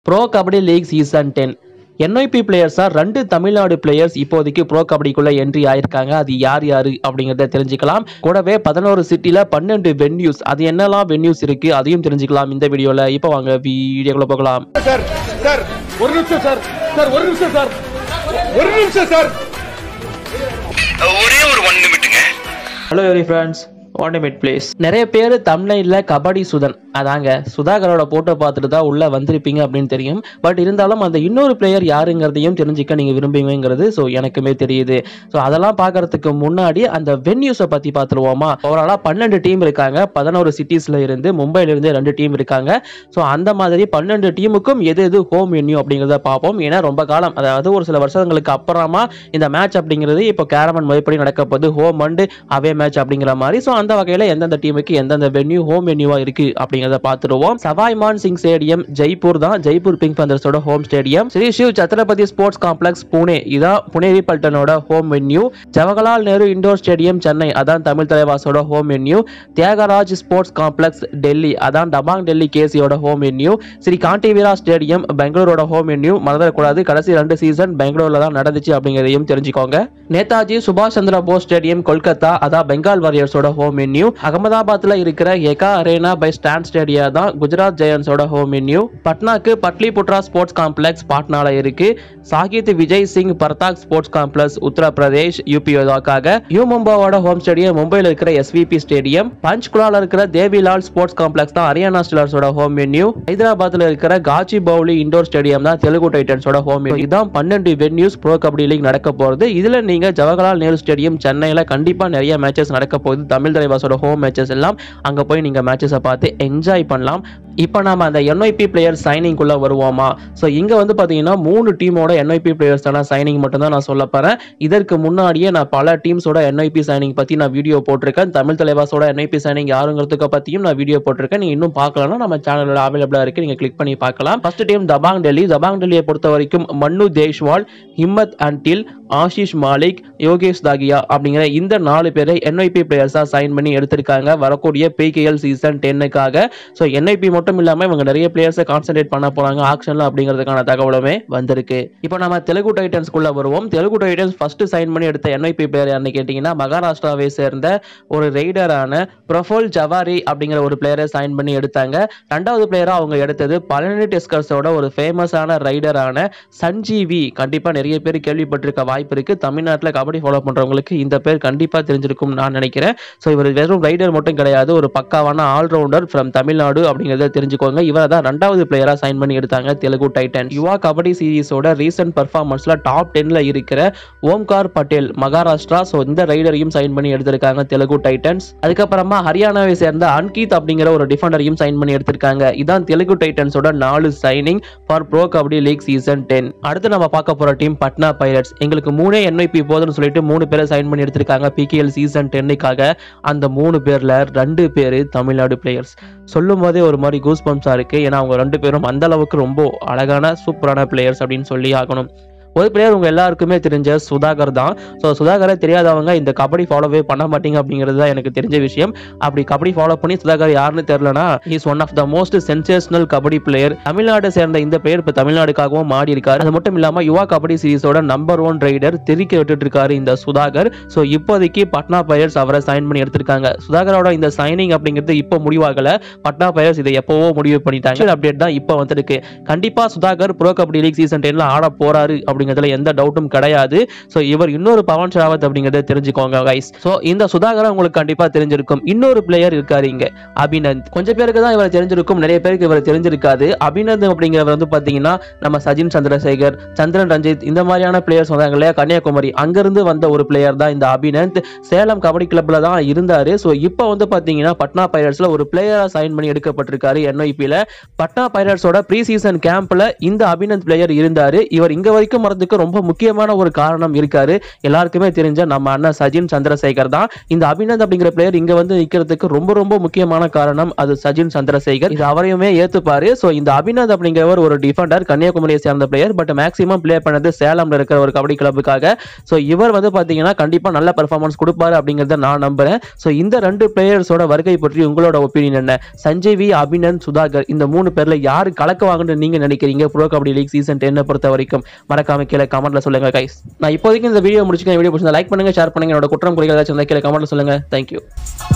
bro kabaddi league season ten NYP பிளேயர்ஸாக ரெண்டு Tamil Nadu players இப்போதைக்கு ப்ரோ கபடிக்குள்ள என்ட்ரி ஆயிருக்காங்க அது யார் யாரு அப்படிங்கிறத தெரிஞ்சுக்கலாம் கூடவே பதினோரு சிட்டில பன்னெண்டு வென்யூஸ் அது என்னெல்லாம் வென்யூஸ் இருக்கு அதையும் தெரிஞ்சுக்கலாம் இந்த வீடியோல இப்போ வாங்க வீடியோக்குள்ள போகலாம் சார் சார் ஒரு நிமிஷம் சார் சார் ஒரு நிமிஷம் சார் ஒரு நிமிஷம் சார் ஒரே ஒரு ஒன் நிமிட்டுங்க ஹலோ எவ்ரி ஃப்ரெண்ட்ஸ் வாண்டமிட் பிளேஸ் நிறைய பேர் தமிழ்நாட்டில் கபடி சுதன் அதாங்க சுதாகரோட போட்டோ பார்த்துட்டு தான் உள்ள வந்திருப்பீங்க அப்படின்னு தெரியும் பட் இருந்தாலும் அந்த இன்னொரு பிளேயர் யாருங்கிறதையும் தெரிஞ்சுக்க நீங்க விரும்புவீங்கிறது ஸோ எனக்குமே தெரியுது ஸோ அதெல்லாம் பார்க்கறதுக்கு முன்னாடி அந்த வென்யூஸை பத்தி பார்த்துருவோமா ஓவராலாக பன்னெண்டு டீம் இருக்காங்க பதினோரு சிட்டிஸ்ல இருந்து மும்பைல இருந்து ரெண்டு டீம் இருக்காங்க ஸோ அந்த மாதிரி பன்னெண்டு டீமுக்கும் எது எது ஹோம் வென்யூ அப்படிங்கிறத பார்ப்போம் ஏன்னா ரொம்ப காலம் அதாவது ஒரு சில வருஷங்களுக்கு அப்புறமா இந்த மேட்ச் அப்படிங்கிறது இப்போ கேரமன் முறைப்படி நடக்க போகுது ஹோம் அண்டு அவே மேட்ச் அப்படிங்கிற மாதிரி ஸோ அந்த வகையில் எந்தெந்த டீமுக்கு எந்தெந்த வென்யூ ஹோம் வென்யூவா இருக்கு அப்படிங்கிறத பார்த்துருவோம் சவாய்மான் சிங் ஸ்டேடியம் ஜெய்ப்பூர் தான் ஜெய்ப்பூர் பிங்க் பந்தர்ஸோட home stadium Shri Shiv Chhatrapati sports complex Pune இதான் புனேரி பல்டனோட home venue Jawaharlal Nehru indoor stadium Chennai அதான் தமிழ் தலைவாசோட home venue Thyagaraj sports complex Delhi அதான் டபாங் டெல்லி கேசியோட home venue Shri Kanteerava stadium பெங்களூரோட ஹோம் வென்யூ மறந்துடக்கூடாது கடைசி ரெண்டு சீசன் பெங்களூர்ல தான் நடந்துச்சு அப்படிங்கிறதையும் தெரிஞ்சுக்கோங்க நேதாஜி சுபாஷ் சந்திர போஸ் ஸ்டேடியம் கொல்கத்தா அதான் பெங்கால் வாரியர்ஸோட ஹோம் வென்யூ அகமதாபாத்ல இருக்கிற Eka arena by stand stadia தான் குஜராத் ஜெயன்ஸோட ஹோம் வென்யூ பட்னாக்கு பட்லிபுட்ரா ஸ்போர்ட்ஸ் காம்ப்ளெக்ஸ் பாட்னால இருக்கு Shahid Vijay Singh Pathik sports complex Uttar Pradesh UP யோதாக்காக யூ மும்பாவோட ஹோம் ஸ்டேடியம் மும்பையில் இருக்கிற எஸ்விபி ஸ்டேடியம் பஞ்ச்குலால இருக்கிற தேவிலால் ஸ்போர்ட்ஸ் காம்ப்ளெக்ஸ் தான் ஹரியானா ஸ்டிலர்ஸோட ஹோம் வென்யூ ஹைதராபாத்ல இருக்கிற காச்சி பவுலி இண்டோர் ஸ்டேடியம் தான் தெலுங்கு டைட்டன்ஸோட ஹோம் வென்யூ இதான் பன்னெண்டு வென்யூஸ் ப்ரோ கபடி லீக் நடக்க போறது இதுல நீங்க ஜவஹர்லால் நேரு ஸ்டேடியம் சென்னையில கண்டிப்பா நிறைய மேட்சஸ் நடக்க போகுது தமிழ் தலைவாசோட ஹோம் மேட்சஸ் எல்லாம் அங்க போய் நீங்க மேட்சஸை பார்த்து என்ஜாய் பண்ணலாம் இப்போ நாம அந்த என்ஐபி பிளேயர் சைனிங்குள்ள வருவோமா ஸோ இங்க வந்து பாத்தீங்கன்னா மூணு டீமோட என்ஐபி பிளேயர்ஸான சைனிங் மட்டும் தான் நான் சொல்ல போறேன் இதற்கு முன்னாடியே நான் பல டீம்ஸோட என்ஐபி சைனிங் பத்தி நான் வீடியோ போட்டிருக்கேன் தமிழ் தலைவாசோட என்ஐபி சைனிங் யாருங்கிறதுக்கு பத்தியும் நான் வீடியோ போட்டிருக்கேன் நீங்க இன்னும் பார்க்கலன்னா நம்ம சேனல்ல அவைலபிளா இருக்கு நீங்க கிளிக் பண்ணி பார்க்கலாம் ஃபர்ஸ்ட் டீம் தபாங் டெல்லி தபாங் டெல்லியை பொறுத்த வரைக்கும் மன்னு தேஷ்வால் ஹிம்மத் அன்டில் ஆஷிஷ் மாலிக் யோகேஷ் தாகியா அப்படிங்கிற இந்த நாலு பேரை என்ஐபி பிளேயர்ஸா சைன் பண்ணி எடுத்திருக்காங்க வரக்கூடிய பிகேஎல் சீசன் டென்னுக்காக ஸோ என்ஐபி மட்டும் இல்லாம இவங்க நிறைய பிளேயர்ஸை கான்சென்ட்ரேட் பண்ண போறாங்க ஆக்ஷன்ல அப்படிங்கிறதுக்கான தகவலுமே வந்திருக்கு இப்போ நம்ம தெலுங்கு டைட்டன்ஸ்குள்ள வருவோம் தெலுங்கு டைட்டன்ஸ் ஃபர்ஸ்ட் சைன் பண்ணி எடுத்த என்ஐபி பிளேயர் யாருன்னு கேட்டீங்கன்னா மகாராஷ்டிராவை சேர்ந்த ஒரு ரைடரான ப்ரொஃபோல் ஜவாரி அப்படிங்கிற ஒரு பிளேயரை சைன் பண்ணி எடுத்தாங்க ரெண்டாவது பிளேயரா அவங்க எடுத்தது பழனி டெஸ்கர்ஸோட ஒரு ஃபேமஸான ரைடரான சஞ்சீவி கண்டிப்பா நிறைய பேர் கேள்விப்பட்டிருக்க வாய்ப்பு இருக்கு தமிழ்நாட்டில் கபடி ஃபாலோ பண்றவங்களுக்கு இந்த பேர் கண்டிப்பா தெரிஞ்சிருக்கும் நான் நினைக்கிறேன் ஸோ இவர் வெறும் ரைடர் மட்டும் கிடையாது ஒரு பக்காவான ஆல்ரவுண்டர் ஃப்ரம் தமிழ்நாடு அப்படிங்கிறத தெரிஞ்சுக்கோங்க இவரை தான் ரெண்டாவது பிளேயரா சைன் பண்ணி எடுத்தாங்க தெலுங்கு டைட்டன் யுவா கபடி சீரிஸோட ரீசன்ட் பர்ஃபார்மன்ஸ்ல டாப் டென்ல இருக்கிற ஓம்கார் பட்டேல் மகாராஷ்டிரா ஸோ இந்த ரைடரையும் சைன் பண்ணி எடுத்திருக்காங்க தெலுங்கு டைட்டன்ஸ் அதுக்கப்புறமா ஹரியானாவை சேர்ந்த அன்கீத் அப்படிங்கிற ஒரு டிஃபெண்டரையும் சைன் பண்ணி எடுத்திருக்காங்க இதான் தெலுங்கு டைட்டன்ஸோட நாலு signing for pro kabaddi league season ten அடுத்து நம்ம பார்க்க போற டீம் பட்னா பைரட்ஸ் எங்களுக்கு மூணே என்ஐபி போதும்னு சொல்லிட்டு மூணு பேரை சைன் பண்ணி எடுத்திருக்காங்க பிகேஎல் சீசன் டென்னுக்காக அந்த மூணு பேர்ல ரெண்டு பேர் தமிழ்நாடு பிளேயர்ஸ் சொல்லும் போதே ஒரு மாதிரி கூஸ் பம்ப்ஸா இருக்கு ஏன்னா அவங்க ரெண்டு பேரும் அந்த அளவுக்கு ரொம்ப அழகான சூப்பரான பிளேயர்ஸ் அப்படின்னு சொல்லி ஆகணும் ஒரு பிளேயர் உங்க எல்லாருக்குமே தெரிஞ்ச சுதாகர் தான் ஸோ சுதாகரை தெரியாதவங்க இந்த கபடி ஃபாலோவே பண்ண மாட்டீங்க அப்படிங்கிறது தான் எனக்கு தெரிஞ்ச விஷயம் அப்படி கபடி ஃபாலோ பண்ணி சுதாகர் யாருன்னு தெரியலனா is one of the most sensational kabaddi player தமிழ்நாட்டை சேர்ந்த இந்த பிளேயர் இப்போ தமிழ்நாடுக்காகவும் மாடி இருக்காரு அது மட்டும் இல்லாம யுவா கபடி சீரிஸோட நம்பர் ஒன் ரைடர் தெரிக்க விட்டுட்டு இருக்காரு இந்த சுதாகர் ஸோ இப்போதைக்கு பட்னா பையர்ஸ் அவரை சைன் பண்ணி எடுத்திருக்காங்க சுதாகரோட இந்த சைனிங் அப்படிங்கிறது இப்போ முடிவாகல பட்னா பையர்ஸ் இதை எப்பவோ முடிவு பண்ணிட்டாங்க அப்டேட் தான் இப்போ வந்திருக்கு கண்டிப்பா Sudhakar pro kabaddi league season டென்ல ஆட போறாரு அப்படிங்கிறதுல எந்த டவுட்டும் கிடையாது ஸோ இவர் இன்னொரு பவன் ஷராவத் அப்படிங்கிறத தெரிஞ்சுக்கோங்க கைஸ் ஸோ இந்த சுதாகர் உங்களுக்கு கண்டிப்பா தெரிஞ்சிருக்கும் இன்னொரு பிளேயர் இருக்காரு இங்க அபிநந்த் கொஞ்சம் பேருக்கு தான் இவரை தெரிஞ்சிருக்கும் நிறைய பேருக்கு இவர் தெரிஞ்சிருக்காது அபிநந்த் அப்படிங்கிறவர் வந்து பாத்தீங்கன்னா நம்ம சஜின் சந்திரசேகர் சந்திரன் ரஞ்சித் இந்த மாதிரியான பிளேயர்ஸ் வந்தாங்க இல்லையா கன்னியாகுமரி அங்கிருந்து வந்த ஒரு பிளேயர் தான் இந்த அபிநந்த் சேலம் கபடி கிளப்ல தான் இருந்தாரு ஸோ இப்போ வந்து பாத்தீங்கன்னா பட்னா பைரட்ஸ்ல ஒரு பிளேயரா சைன் பண்ணி எடுக்கப்பட்டிருக்காரு என்ஐபியில் பட்னா பைரட்ஸோட ப்ரீ சீசன் கேம்ப்ல இந்த அபிநந்த் பிளேயர் இருந்தாரு இவர் இங்க வரைக்கும் வர்றதுக்கு ரொம்ப முக்கியமான ஒரு காரணம் இருக்காரு எல்லாருக்குமே தெரிஞ்ச நம்ம அண்ணன் சஜின் சந்திரசேகர் தான் இந்த அபிநந்த் அப்படிங்கிற பிளேயர் இங்க வந்து நிக்கிறதுக்கு ரொம்ப ரொம்ப முக்கியமான காரணம் அது சஜின் சந்திரசேகர் இது அவரையுமே ஏத்துப்பாரு சோ இந்த அபிநந்த் அப்படிங்கிறவர் ஒரு டிஃபெண்டர் கன்னியாகுமரியை சேர்ந்த பிளேயர் பட் மேக்ஸிமம் ப்ளே பண்ணது சேலம்ல இருக்கிற ஒரு கபடி கிளப்புக்காக சோ இவர் வந்து பாத்தீங்கன்னா கண்டிப்பா நல்ல பெர்ஃபார்மன்ஸ் கொடுப்பாரு அப்படிங்கறத நான் நம்புறேன் சோ இந்த ரெண்டு பிளேயர்ஸோட வருகை பற்றி உங்களோட ஒப்பீனியன் என்ன சஞ்சய் வி அபிநந்த் சுதாகர் இந்த மூணு பேர்ல யாரு கலக்குவாங்கன்னு நீங்க நினைக்கிறீங்க ப்ரோ கபடி லீக் சீசன் டென்னை பொறுத்த வரைக்கும் மறக்காம கீழே கமெண்ட்ல சொல்லுங்க கைஸ் நான் இப்போதைக்கு இந்த வீடியோ முடிச்சுக்கேன் வீடியோ பிடிச்சா லைக் பண்ணுங்க ஷேர் பண்ணுங்க என்னோட குற்றம் குறைகள் ஏதாச்சும் இருந்தா கீழே கமெண்ட்ல சொல்லுங்க தேங்க்யூ